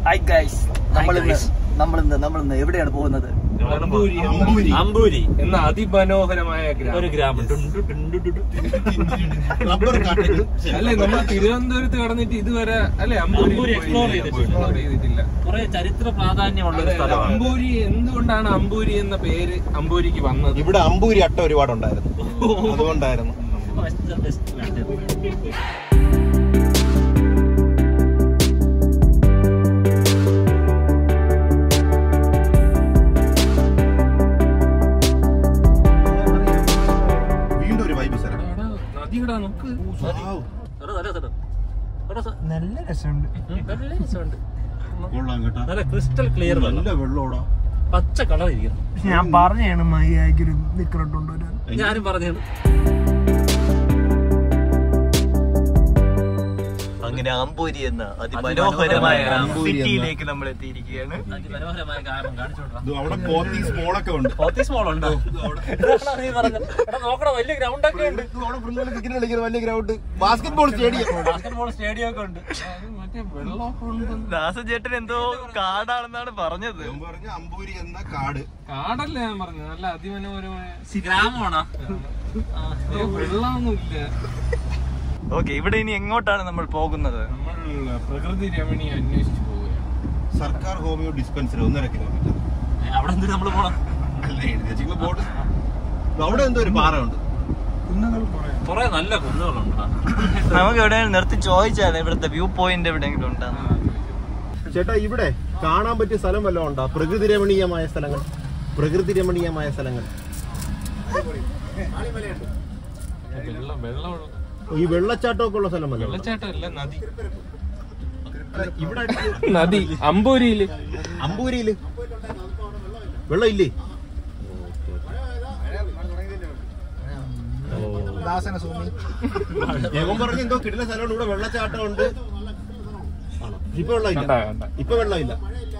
Hi guys നമ്മളിന്ന് നമ്മളിന്ന് നമ്മളിന്ന് എവിടെയാണ് പോകുന്നത് അമ്പൂരി അമ്പൂരി. അമ്പൂരി എന്ന അതിമനോഹരമായ ഗ്രാമം ഒരു ഗ്രാമം ടുണ്ടു ടുണ്ടു ടുണ്ടു. റബ്ബർ കാട്ടിൽ അല്ലെ നമ്മൾ തിരുവനന്തപുരത്ത് കടന്നിട്ട് ഇതുവരെ അല്ലെ അമ്പൂരി അമ്പൂരി explore ചെയ്തിട്ടില്ല. എക്സ്പ്ലോർ ചെയ്തിട്ടില്ല കുറെ ചരിത്ര പ്രാധാന്യമുള്ള ഒരു അതെ, സ്ഥലമാണ് അമ്പൂരി എന്തുകൊണ്ടാണ് അമ്പൂരി എന്ന പേര് അമ്പൂരിക്ക് വന്നത് ഇവിടെ അമ്പൂരി അട്ട ഒരുപാടുണ്ടായിരുന്നു അതുകൊണ്ടായിരുന്നു വെസ്റ്റ് വെസ്റ്റ് ലണ്ടൻ. വീണ്ടും ഒരു വൈബ് സ്ഥലം എടാ, നദിയെടാ നോക്ക് ഒരു നല്ല സ്ഥലം. ഒരു സ്ഥ- നല്ല രസമുണ്ട് ഉം, നല്ല രസമുണ്ട്. കൊള്ളാം കേട്ടോ നല്ല ക്രിസ്റ്റൽ ക്ലിയർ വെള്ളം നല്ല വെള്ളോടാ പച്ച കളർ ഇരിക്കുന്നു ഞാൻ പറഞ്ഞാണ് മയ്യായിക്കൊരു നിക്കറിട്ടുണ്ടോ ഞാനും പറഞ്ഞത് അങ്ങനെ അമ്പൂരി എന്ന അതിമനോഹരമായ അമ്പൂരി എന്ന- സിറ്റിയിലേക്ക് നമ്മൾ എത്തിയിരിക്കുകയാണ് അതിമനോഹരമായ ഗാനം കാണിച്ചോണ്ടാ ഇത് അവിടെ പോത്തീസ് മോളൊക്കെ ഉണ്ട് പോത്തീസ് മോൾ ഉണ്ടോ ഇതാണ് നീ പറഞ്ഞത് എടാ നോക്കടാ വലിയ ഗ്രൗണ്ട് ഒക്കെ ഉണ്ട് ഇത് അവിടെ പിള്ളേര് ക്രിക്കറ്റ് കളിക്കുന്ന വലിയ ground basketball stadium basketball stadium ഒക്കെ ഉണ്ട് അത് മറ്റേ വെള്ളമൊക്കെ ഉണ്ടെന്ന് ദാസചേട്ടൻ എന്തോ കാടാണെന്നാണ് പറഞ്ഞത് പറഞ്ഞ അമ്പൂരി എന്ന കാട് കാടല്ല ഞാൻ പറഞ്ഞത് നല്ല അതിമനോഹരമായ ഗ്രാമമാണോ ഏ, വെള്ളമൊന്നുമില്ല ഓക്കെ ഇവിടെ ഇനി എങ്ങോട്ടാണ് നമ്മൾ പോകുന്നത് നമ്മൾ പ്രകൃതി രമണി അന്വേഷിച്ചു പോവുകയാണ് സർക്കാർ ഹോമിയോ ഡിസ്പെൻസറി ഒന്നര കിലോമീറ്റർ അവിടെ എന്തിനു നമ്മള് പോണം അല്ല എഴുതി വെച്ചിരിക്കുന്ന ബോർഡ് അവിടെ എന്തോ ഒരു പാറ ഉണ്ട് കൊറേ നല്ല കുന്നുകളുണ്ട് നമുക്ക് എവിടെയെങ്കിലും നിർത്തി ചോദിച്ചാൽ ഇവിടുത്തെ വ്യൂ പോയിന്റ് എവിടെയെങ്കിലും ഉണ്ടാകും ചേട്ടാ ഇവിടെ കാണാൻ പറ്റിയ സ്ഥലം വല്ലതും ഉണ്ടോ പ്രകൃതി രമണീയമായ സ്ഥലങ്ങൾ പ്രകൃതി രമണീയമായ സ്ഥലങ്ങൾ വെള്ളം വെള്ളം ഈ വെള്ളച്ചാട്ടമൊക്കെ ഉള്ള സ്ഥലം വല്ലതും ഉണ്ടോ? വെള്ളച്ചാട്ടമല്ല നദി ഇവിടെ അടുത്ത് നദി അമ്പൂരിയില് അമ്പൂരിയില് വെള്ളം ഇല്ലേ ദാസന സൂമി യവൻ പറഞ്ഞ എന്തോ കിട്ടുന്ന സ്ഥലമുണ്ട് ഇവിടെ വെള്ളച്ചാട്ടം ഉണ്ട് ആണോ? ഇപ്പൊ വെള്ളമില്ല കണ്ടാ, കണ്ടാ. ഇപ്പൊ വെള്ളമില്ല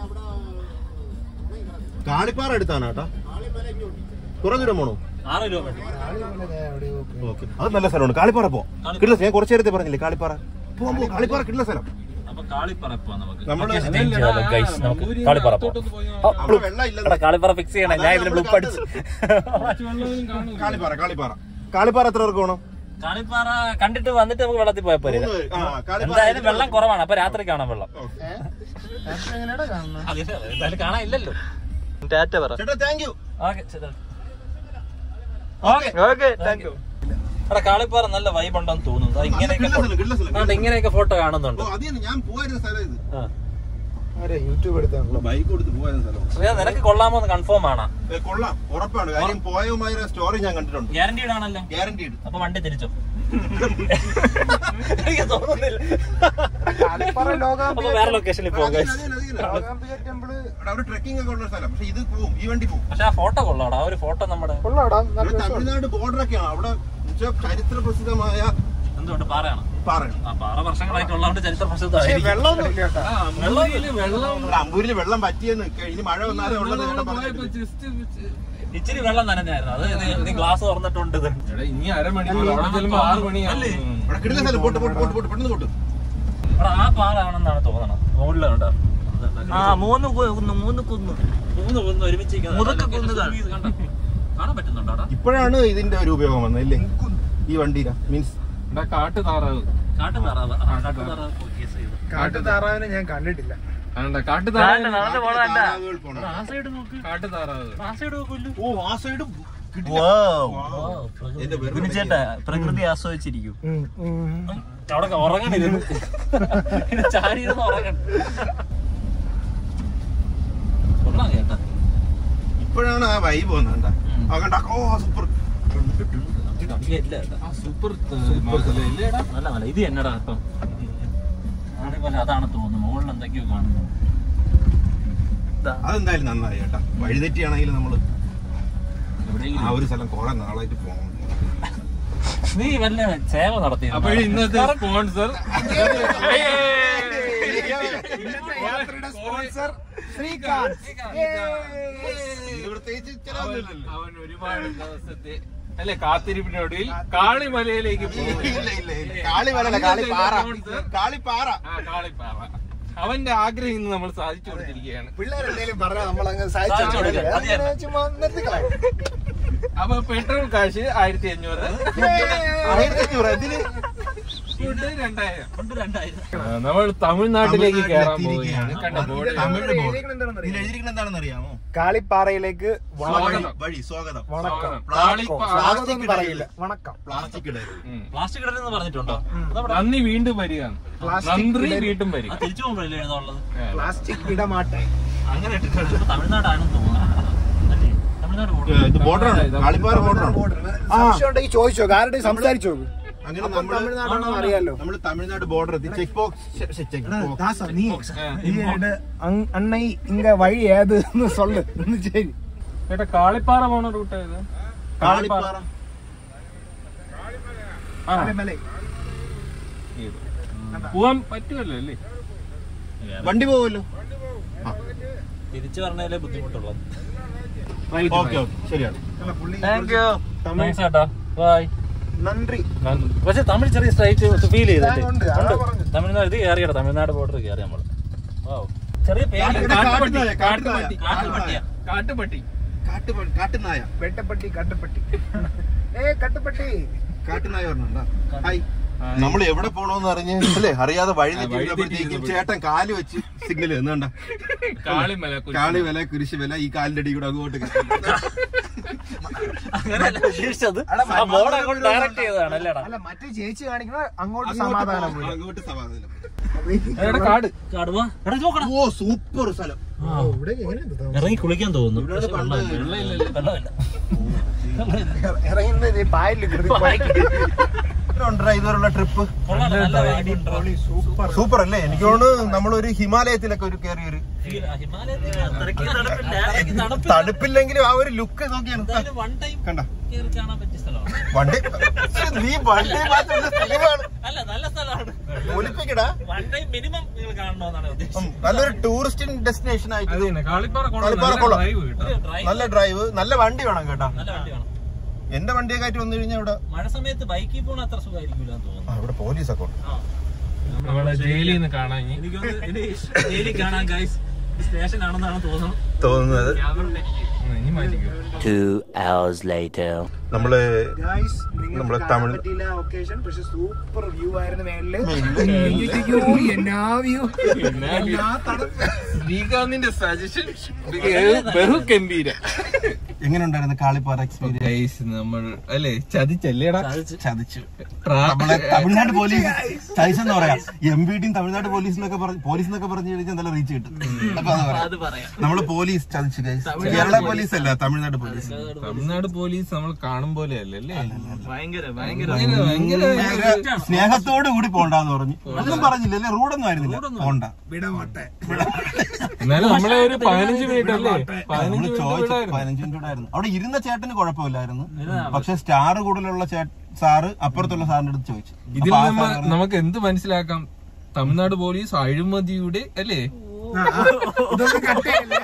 കാളിപ്പാറ അടുത്താണ് കേട്ടാ കുറെ ദൂരം പോണോ ആറ് കിലോമീറ്റർ ഓക്കെ അത് നല്ല സ്ഥലമാണ് കാളിപ്പാറ പോ കിട്ടുന്ന ഞാൻ കുറച്ചു നേരത്തെ പറഞ്ഞില്ലേ കാളിപ്പാറ പോവാൻ പോ കാളിപ്പാറ കിട്ടുന്ന സ്ഥലം അപ്പൊ കാളിപ്പറപ്പാ നമുക്ക് നമ്മള് ചെയ്യാലോ, guys. നമുക്ക് അമ്പൂരിയിൽ കാളിപ്പാറ അകത്തോട്ടൊന്ന് പോയാ അവിടെ വെള്ളം ഇല്ല കാളിപ്പറ ഫിക്സ് ചെയ്യണം ഞാൻ ഇതിന് ബ്ലൂ അടിച്ച് കുറച്ച് വെള്ളമൊന്നും കാണൂല. കാളിപ്പാറ കാളിപ്പാറ കാളിപ്പാറ എത്ര പേർക്ക് പോകണം കാളിപ്പാറ കണ്ടിട്ട് വന്നിട്ട് നമുക്ക് വെള്ളത്തിൽ പോയാൽ പോരെ മൂന്ന് പേര്. ആ, കാളിപ്പാറ എന്തായാലും വെള്ളം കുറവാണ് അപ്പൊ രാത്രി കാണാം വെള്ളം എങ്ങനെയാ കാണുന്നത് അതിന് എന്തായാലും കാണാൻ ഇല്ലല്ലോ ടാറ്റ പറ ചേട്ടാ താങ്ക് യു ഓക്കെ ശരി ഓക്കെ ഓക്കെ താങ്ക് യു എടാ കാളിപ്പാറ നല്ല വൈബ് ഉണ്ടെന്ന് തോന്നുന്നു ദാ ഇങ്ങനെയൊക്കെ കിട്ടുന്ന സ്ഥലം കിട്ടുന്ന സ്ഥലം അതുകൊണ്ട് ഇങ്ങനെയൊക്കെ ഫോട്ടോ കാണുന്നുണ്ട് ഓ അത് തന്നെ ഞാൻ പോയിരുന്ന സ്ഥലം ഇത് ആ. ആരെ യൂട്യൂബ് എടുത്താണല്ലോ ബൈക്ക് കൊടുത്ത് പോയിരുന്ന സ്ഥലം ശ്രീയ നിനക്ക് കൊള്ളാമോ എന്ന് കൺഫേം ആണ് ഏ, കൊള്ളാം ഉറപ്പാണ് കാര്യം പോയവുമായ സ്റ്റോറി ഞാൻ കണ്ടിട്ടുണ്ട് ഗ്യാരണ്ടീഡ് ആണല്ലോ ഗ്യാരണ്ടീഡ് അപ്പൊ വണ്ടി തിരിച്ചോ എനിക്ക് തോന്നുന്നില്ല കാളിപ്പാറ ലോകാംബിക അപ്പൊ വേറെ ലൊക്കേഷനിൽ പോകും guys. ലോകാംബിക ടെമ്പിള് അവിടെ ട്രെക്കിംഗ് ഒക്കെ ഉള്ള സ്ഥലം പക്ഷെ ഇത് പോവും ഈ വണ്ടി പോവും പക്ഷെ ആ ഫോട്ടോ കൊള്ളാടാ ആ ഒരു ഫോട്ടോ നമ്മുടെ കൊള്ളാടാ നല്ല ഇവിടെ രസമുണ്ട് തമിഴ്നാട് ബോർഡർ ഒക്കെയാണ് അവിടെ എന്നുവെച്ചാ ചരിത്ര പ്രസിദ്ധമായ എന്തുകൊണ്ട് പാറയാണ് പാറയാണ് ആ പാറ വർഷങ്ങളായിട്ട് ഉള്ളതുകൊണ്ട് ചരിത്ര പക്ഷേ പ്രസിദ്ധമായിരിക്കും വെള്ളമൊന്നും ഇല്ല കേട്ടോ ആ, അമ്പൂരിയില് വെള്ളം ഇവിടെ അമ്പൂരിൽ വെള്ളം പറ്റിയെന്ന് ക- ഇനി മഴ വന്നാലേ ഉള്ളത് നമ്മള് ചേട്ടൻ പോയപ്പോ പറഞ്ഞിട്ടില്ല. just ഇച്ചിരി വെള്ളം നനഞ്ഞായിരുന്നു അത് ഇത് നീ ഗ്ലാസ് തുറന്നിട്ടുണ്ട് ഇത്. എടാ, ഇനി അരമണിക്കൂർ അവിടെ ചെല്ലുമ്പോ ആറ് മണിയാവും ഇവിടെ കിട്ടുന്ന സ്ഥലം പോട്ട് പോട്ട് പോട്ട് പോട്ട് പെട്ടെന്ന് പോട്ട് എടാ, ആ പാറ ആണെന്നാണ് തോന്നണം മുകളിലുണ്ട് ആ മൂന്ന് കുന്ന് മൂന്ന് കുന്ന് മൂന്ന് കുന്ന് ഒരുമിച്ച് നിൽക്കുന്നത്. മുതുക്ക അതൊക്കെ കുന്നുകൾ. zoom ചെയ്ത് കണ്ടോ? കാണാൻ പറ്റുന്നുണ്ടോ അവിടെ? ഇപ്പോഴാണ് ഇതിന്റെ ഒരു ഉപയോഗം വന്നത് അല്ലേ ഈ വണ്ടിയില മീൻസ് എടാ, കാട്ടു താറാവ് കാട്ടുതാറാവ്. ആ, കാട്ടുതാറാവ് ഇപ്പൊ കേസ് ചെയ്തു. കാട്ടു താറാവിനെ ഞാൻ കണ്ടിട്ടില്ല ആണ്ട കാട്ടു ദാണ്ട, താറാവ് നടന്ന് പോണ കണ്ട താറാവുകൾ പോണം. എടാ, ആ സൈഡ് നോക്ക് കാട്ടു താറാവ് ആ സൈഡ് നോക്കുമല്ലോ ഓ ആ സൈഡ് എന്റെ വെറുതെ ഗുരുചേട്ടാ പ്രകൃതി ആസ്വദിച്ചിരിക്കും അവിടെ ഉറങ്ങണിരുന്നു ഇത് ചാടിയിരുന്ന് ഉറങ്ങണം കൊള്ളാം കേട്ടാ ഇപ്പോഴാണ് ആ വൈബ് വന്നത് കണ്ടാ? ആ കണ്ടാ ഓ സൂപ്പർ ഇല്ല കേട്ടാ ആ സൂപ്പർ ഇല്ലേടാ നല്ല നല്ല ഇത് എന്നടാ ഇപ്പം അതേപോലെ അതാണ് തോന്നുന്നു മുകളിൽ എന്തൊക്കെയോ കാണുന്നു അതെന്തായാലും നന്നായി കേട്ടാ വഴിതെറ്റിയാണെങ്കിലും നമ്മള് ആ എവിടെയെങ്കിലും ഒരു സ്ഥലം കുറെ നാളായിട്ട് പോകണം നീ വല്ല സേവ നടത്തി അപ്പൊ ഇന്നത്തെ സ്പോൺസർ യാത്രയുടെ സ്പോൺസർ ശ്രീകാന്ത് ഇത് പ്രത്യേകിച്ച് ചിലവൊന്നുമില്ലല്ലോ അവൻ ഒരുപാട് ദിവസത്തെ അല്ലെ കാത്തിരിപ്പിനൊടുവിൽ കാളിമലയിലേക്ക് പോകും ഇല്ല ഇല്ല ഇല്ല കാളിമലല്ല കാളിപ്പാറ കാളിപ്പാറ ആ കാളിപ്പാറ അവന്റെ ആഗ്രഹം ഇന്ന് നമ്മൾ സാധിച്ചു കൊടുത്തിരിക്കുകയാണ് പിള്ളേരെന്തേലും പറഞ്ഞാൽ നമ്മൾ അങ്ങ് സാധിച്ചു കൊടുക്കാം. അത് അങ്ങനെ ചുമ്മാ നിർത്തിക്കളയാം. അപ്പൊ പെട്രോൾ കാശ് ആയിരത്തി അഞ്ഞൂറ് ആയിരത്തി അഞ്ഞൂറ് ഇതില് ഫുഡ് രണ്ടായിരം കൊണ്ട് രണ്ടായിരം ആ, നമ്മൾ തമിഴ്നാട്ടിലേക്ക് കയറാൻ തമിഴ്നാട്ടിലെത്തിയിരിക്കുകയാണ്. പോവുകയാണ് കണ്ട ബോർഡ് തമിഴ് ഇതിൽ ബോർഡ്. എഴുതിയിരിക്കുന്നത് എന്താണെന്ന് ഇതിൽ അറിയാമോ? എഴുതിയിരിക്കുന്നത് എന്താണെന്ന് അറിയാമോ കാളിപ്പാറയിലേക്ക് വണക്കം സ്വാഗതം. വഴി സ്വാഗതം വണക്കം താളിപ്പാറ. സ്വാഗതം ഒന്നും പറയില്ല വണക്കം പ്ലാസ്റ്റിക് ഇടരുത് ഉം. പ്ലാസ്റ്റിക് ഇടരുന്ന് പറഞ്ഞിട്ടുണ്ടോ നന്ദി വീണ്ടും വരികയാണ് പ്ലാസ്റ്റിക് നന്ദി ഇടരുത്. വീണ്ടും ആ വരിക തിരിച്ചു പോകുമ്പോഴല്ലേ എഴുതാനുള്ളത് പ്ലാസ്റ്റിക് ഇടമാട്ടെ അങ്ങനെ ഇട്ടിട്ടുണ്ട് ഇപ്പൊ തമിഴ്നാടാണെന്ന് തോന്നുന്നു അല്ലേ തമിഴ്നാട് പോകും ഇത് ബോർഡറാണ് കാളിപ്പാറ ബോർഡറാണ് സംശയം ഉണ്ടെങ്കിൽ ചോദിച്ചോ ആരുടെ സംസാരിച്ചു നോക്ക് അങ്ങനെ അപ്പം നമ്മള് തമിഴ്നാടാണോ അറിയാലോ നമ്മൾ തമിഴ്നാട് ബോർഡർ എത്തി ചെക്ക് ബോക്സ് ചെക്ക് ബോക്സ് தாசா நீ நீ எடு, அங்- அன்னை இங்க வழി ஏதுன்னு சொல்லு ഒന്ന് ശരി ചേട്ടാ കാളിപ്പാറ പോണ റൂട്ട് ഏത് കാളിപ്പാറ ആ മലൈ ഇത്. പോവാൻ പറ്റുമല്ലോ അല്ലേ വണ്ടി പോവല്ലോ തിരിച്ചു പറഞ്ഞാലേ ബുദ്ധിമുട്ടുള്ളത് ഓക്കെ ഓക്കെ ശരിയാണ് പുള്ളി താങ്ക് യു താങ്ക്സ് ചേട്ടാ ബൈ നന്ദി പക്ഷെ തമിഴ് ചെറിയ സ്ട്രൈറ്റ് ഫീൽ ചെയ്തല്ലേ ഉണ്ട് അതാ പറഞ്ഞത് തമിഴ്നാട് ഇത് കയറിയടാ തമിഴ്നാട് ബോർഡർ കയറി നമ്മള് വാവ് ചെറിയ പേര് കാട്ടുപട്ടി കാട്ടുനായ, കാട്ടുപട്ടി കാട്ടുപട്ടിയാ. കാട്ടുപട്ടി കാട്ടു കാട്ടുനായ വെട്ടപ്പെട്ടി കട്ടപ്പെട്ടി ഏ കട്ടപ്പെട്ടി കാട്ടുനായ പറഞ്ഞാ ഹായ് നമ്മൾ എവിടെ പോണോന്ന് അറിഞ്ഞ് അല്ലേ അറിയാതെ വഴി ആ, വഴി തെറ്റിയപ്പോഴത്തേക്കും തെറ്റിയപ്പോ. ചേട്ടൻ കാല് വെച്ച് സിഗ്നൽ തന്നണ്ട കാളിമല കുരിശ്. കാളി വില കുരിശ് വില ഈ കാലിന്റെ അടി കൂടെ അങ്ങോട്ട് അങ്ങനെയല്ല ഉദ്ദേശിച്ചത് ആ ബോർഡ് അങ്ങോട്ട് ഡയറക്ട് ചെയ്തതാണ് അല്ലേടാ അല്ല മറ്റേ ചേച്ചി കാണിക്കുന്ന അങ്ങോട്ട് സമാധാനം പോയി. അങ്ങോട്ട് സമാധാനം എടാ കാട് കാടുവാ എടാ ഇത് നോക്കടാ ഓ സൂപ്പർ സ്ഥലം ഓ, ഇവിടെ എങ്ങനെയുണ്ട് താമസം? ഇറങ്ങി കുളിക്കാൻ തോന്നുന്നു ഇവിടെ പണ്ട് വെള്ളമില്ല വെള്ളമില്ല ഇറങ്ങുന്നത് ഈ പായലിൽ കൃതി ഉണ്ടോ ഇതുവരെയുള്ള ട്രിപ്പ് കൊള്ളാം, നല്ല vibe ഉണ്ട്. സൂപ്പർ സൂപ്പർ അല്ലേ എനിക്ക് തോന്നുന്നു നമ്മളൊരു ഹിമാലയത്തിലൊക്കെ ഒരു കയറിയ ഒരു Feel- ആ, ഹിമാലയത്തിൽ അത്രയ്ക്ക് തണുപ്പില്ല. അത്രയ്ക്ക് തണുപ്പില്ല. തണുപ്പില്ലെങ്കിലും ആ ഒരു ലുക്ക് നോക്കിയാണ് എന്തായാലും one time കണ്ട കേറി കാണാൻ പറ്റിയ സ്ഥലമാണ്. വണ്ടി നീ വണ്ടി മാറ്റുന്ന സ്ഥലമാണ് അല്ല നല്ല സ്ഥലമാണ് ഒലിപ്പിക്കടാ വൺ ടൈം മിനിമം നിങ്ങൾ കാണണമെന്നാണ് ഉം, ഉദ്ദേശിച്ചത് നല്ലൊരു ടൂറിസ്റ്റ് ഡെസ്റ്റിനേഷൻ അത് ആയിട്ട് തന്നെ കാളിപ്പാറ കാളിപ്പാറ കൊള്ളാം കൊള്ളാം. ഡ്രൈവ് കേട്ടോ ഒരു drive നല്ല ഡ്രൈവ് നല്ല വണ്ടി വേണം കേട്ടാ നല്ല വണ്ടി വേണം എന്റെ വണ്ടിയൊക്കെ ആയിട്ട് വന്നു കഴിഞ്ഞാൽ ഇവിടെ മഴ സമയത്ത് ബൈക്കിൽ പോകണ അത്ര സുഖമായിരിക്കില്ല എന്ന് തോന്നുന്നു ആ, ഇവിടെ പോലീസൊക്കെ ഉണ്ട് നമ്മളെ ജയിലിൽ നിന്ന് കാണാൻ ഇനി എനിക്കൊന്ന് ഇനി ഡെയിലി കാണാൻ ഗൈസ് സ്റ്റേഷൻ ആണെന്നാണ് തോന്നുന്നത് തോന്നുന്നത് ഉം, ഇനി മാറ്റിക്കോ Two hours later. നമ്മള് ഗായ്സ് നമ്മളെ നിങ്ങൾക്ക് തമിഴ്- കാണാൻ പറ്റിയില്ല ഒക്കേഷൻ പക്ഷെ സൂപ്പർ വ്യൂ ആയിരുന്നു മേളില് മേളില്. അയ്യോ, എന്നാ വ്യൂ എന്നാ തണുപ്പ് ശ്രീകാന്തിന്റെ സജഷൻ ബഹു ഗംഭീര എങ്ങനെ ഉണ്ടായിരുന്നു കാളിപ്പാറ എക്സ്പീരിയൻസ് ഗൈസ് നമ്മൾ അല്ലേ ചതിച്ചല്ലേടാ ചതിച്ചു ട്രാ- നമ്മളെ തമിഴ്നാട് പോലീസ് ചതിച്ചെന്ന് പറയാം എം ബി ടിയും തമിഴ്നാട് പോലീസ് എന്നൊക്കെ പറഞ്ഞ് പോലീസ് എന്നൊക്കെ പറഞ്ഞു കഴിഞ്ഞാൽ നല്ല റീച്ച് കിട്ടും അപ്പൊ അത് പറയാം അത് പറയാം നമ്മള് പോലീസ് ചതിച്ചു guys. കേരള പോലീസ് അല്ല തമിഴ്നാട് പോലീസ് തമിഴ്നാട് പോലീസ് നമ്മൾ കാണും പോലെ അല്ലല്ലേ ഭയങ്കര ഭയങ്കര ഭയങ്കര ഭയങ്കര സ്നേഹത്തോട് കൂടി പോണ്ടെന്ന് പറഞ്ഞു ഒന്നും പറഞ്ഞില്ല അല്ലേ റൂഡൊന്നും ആയിരുന്നില്ല പോണ്ട വിടമാട്ടെ എന്നാലും നമ്മളെ ഒരു പതിനഞ്ച് മിനിറ്റ് അല്ലേ നമ്മള് പതിനഞ്ച് മിനിറ്റ് ചോദിച്ചു വിടായിരുന്നു പതിനഞ്ച് മിനിറ്റ് ഉണ്ടായിരുന്നു അവിടെ ഇരുന്ന ചേട്ടന് കുഴപ്പമില്ലായിരുന്നു പക്ഷെ സ്റ്റാർ കൂടുതലുള്ള ചേ സാറ് അപ്പുറത്തുള്ള സാറിന്റെ അടുത്ത് ചോദിച്ചു ഇതിൽ അപ്പൊ ആ നമ്മ സാറ് പറഞ്ഞു, നമുക്ക് എന്ത് മനസ്സിലാക്കാം തമിഴ്നാട് പോലീസ് അഴിമതിയുടെ അല്ലേ ഇതൊന്നും കട്ടയല്ലേ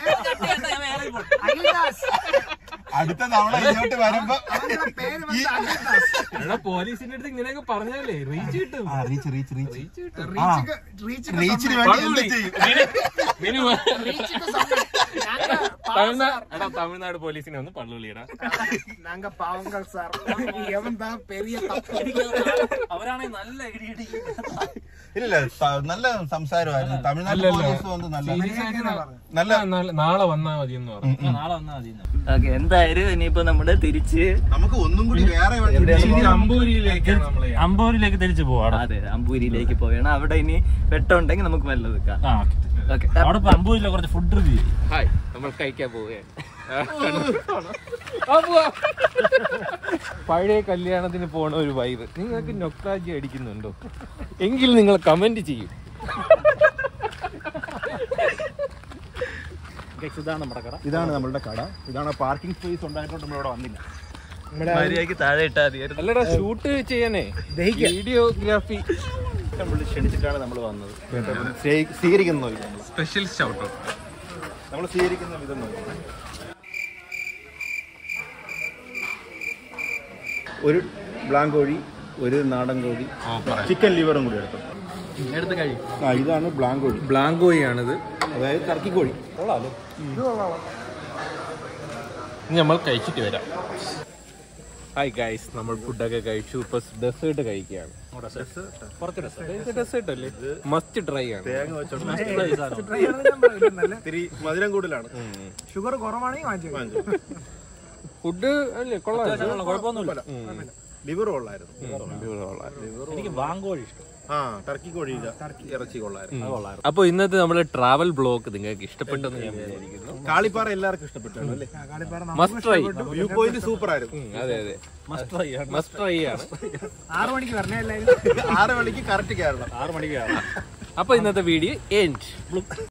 അടുത്ത തവണ ഇങ്ങോട്ട് വരുമ്പോ പേര് ഈ- എടാ പോലീസിന്റെ അടുത്ത് ഇങ്ങനെയൊക്കെ പറഞ്ഞാലേ റീച്ച് കിട്ടും ആ റീച്ച് റീച്ച് റീച്ച് റീച്ച് കിട്ടും റീച്ചിക്ക് റീച്ചിക്ക് റീച്ചിന് വേണ്ടി എന്ത് ചെയ്യും മിനിമം റീച്ചിക്ക് സമയം. ഞങ്ങ തമിഴ്നാട് എടാ തമിഴ്നാട് പോലീസിനെ ഒന്ന് പള്ളുള്ളിയടാ நாங்க பாவங்கள் சார் எவன் தான் பெரிய தப்பு അവരാണെങ്കിൽ നല്ല ഇടിയിടി ഇല്ല ത- നല്ല സംസാരമായിരുന്നു തമിഴ്നാട് അല്ലല്ല. പോലീസ് വന്ന് നല്ല നല്ല നല്ല- നാളെ വന്നാ മതി എന്ന് പറഞ്ഞു നാളെ വന്നാൽ മതി ഓക്കെ എന്തായാലും ഇനിയിപ്പോ നമ്മള് തിരിച്ച് നമുക്ക് ഒന്നും കൂടി വേറെ വണ്ടി ഇനി അമ്പൂരിയിലേക്കാണ് നമ്മളെ അമ്പൂരിലേക്ക് തിരിച്ചു പോവാടാ അതെ അമ്പൂരിയിലേക്ക് പോയാണ് അവിടെ ഇനി വെട്ടമുണ്ടെങ്കിൽ നമുക്ക് വല്ലതും വെക്കാം ആ ഓക്കെ അവിടെ ഇപ്പൊ അമ്പൂരിലെ കുറച്ച് ഫുഡ് റിവ്യൂ ഹായ് നമ്മൾ കഴിക്കാൻ പോവുകയാണ് ആ, പോവാ. പഴയ കല്യാണത്തിന് പോണ ഒരു വൈബ് നിങ്ങൾക്ക് നൊക്താജി അടിക്കുന്നുണ്ടോ എങ്കിൽ നിങ്ങൾ കമന്റ് ചെയ്യും ഇതാണ് നമ്മുടെ കട ഇതാണ് നമ്മളുടെ കട ഇതാണ് പാർക്കിംഗ് സ്പേസ് ഉണ്ടായിട്ടുണ്ട് നമ്മളിവിടെ വന്നില്ല മര്യാദക്ക് താഴെ ഇട്ടാ മതിയായിരുന്നു അല്ലടാ ഷൂട്ട് ചെയ്യാനേ വീഡിയോഗ്രാഫി നമ്മൾ ക്ഷണിച്ചിട്ടാണ് നമ്മൾ വന്നത് സ്വീ- സ്വീകരിക്കുന്ന നോക്കി നമ്മൾ സ്പെഷ്യൽ ഷൗട്ട് നമ്മൾ സ്വീകരിക്കുന്ന വിധം നോക്കി ഒരു ബ്ലാങ്ക് കോഴി ഒരു നാടൻ കോഴി ചിക്കൻ ലിവറും കൂടി എടുത്തു എടുത്ത് കഴി ആ ഇതാണ് ബ്ലാങ്കോഴി ബ്ലാങ്കോയാണിത് അതായത് ടർക്കി കോഴി ഇനി നമ്മൾ കഴിച്ചിട്ട് വരാം ഹായ് ഗൈസ് നമ്മൾ ഫുഡൊക്കെ കഴിച്ചു ഇപ്പൊ ഡെസേർട്ട് കഴിക്കുകയാണ് ഡെസേർട്ട് അല്ലേ മസ്റ്റ് ട്രൈ ആണ് തേങ്ങ വെച്ചോണ്ട് ഇത്തിരി മധുരം കൂടുതലാണ് ഷുഗർ കുറവാണെങ്കിൽ വാങ്ങിച്ചു ഫുഡ് അല്ലേ കൊള്ളാം കുഴപ്പമൊന്നുമില്ല ലിവർ കൊള്ളായിരുന്നു എനിക്ക് വാങ്കോഴി ഇഷ്ടം ആ ടർക്കി കോഴി ഇല്ല. ഇറച്ചി കൊള്ളായിരുന്നു അത് കൊള്ളായിരുന്നു അപ്പൊ ഇന്നത്തെ നമ്മുടെ ട്രാവൽ ബ്ലോഗ് നിങ്ങൾക്ക് ഇഷ്ടപ്പെട്ടെന്ന് ഞാൻ വിചാരിക്കുന്നു കാളിപ്പാറ എല്ലാവർക്കും ഇഷ്ടപ്പെട്ടു അല്ലേ must try view point super ആയിരുന്നു അതെ അതെ മസ്റ്റ് ട്രൈ ആണ് മസ്റ്റ് ട്രൈ ആണ് ആറു മണിക്ക് പറഞ്ഞേ എല്ലാവരും ആറ് മണിക്ക് കറക്റ്റ് കയറണം ആറ് മണിക്ക് അപ്പൊ ഇന്നത്തെ വീഡിയോ എൻഡ്